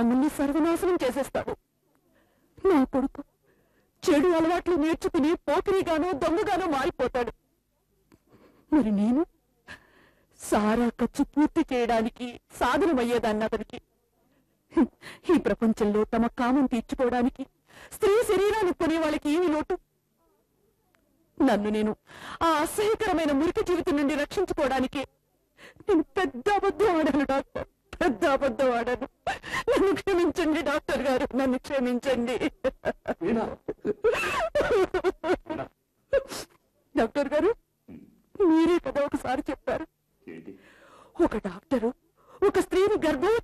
మమ్మల్ని సర్వనాశనం చేసేస్తాడు నా కొడుకు చెడు అలవాట్లు నేర్చుకుని పోకిరిగానో దొంగగానో మారిపోతాడు మరి నేను సారా ఖర్చు పూర్తి చేయడానికి సాధనమయ్యేదాన్ని అతనికి హ్మ్. ఈ ప్రపంచంలో తమ కామం తీర్చుకోవడానికి స్త్రీ శరీరాన్ని కొనే వాళ్ళకి ఏమి లోటు నన్ను నేను ఆ అసహ్యకరమైన మురికి జీవితం నుండి రక్షించుకోవడానికి నేను పెద్ద అబద్ధం ఆడాను డాక్టర్ పెద్ద అబద్ధం ఆడాను నన్ను క్షమించండి డాక్టర్ గారు నన్ను క్షమించండి వీణా డాక్టర్ గారు మీరే కదా ఒకసారి చెప్పారు ఏంటి ఒక డాక్టరు ఒక స్త్రీని గర్భవతి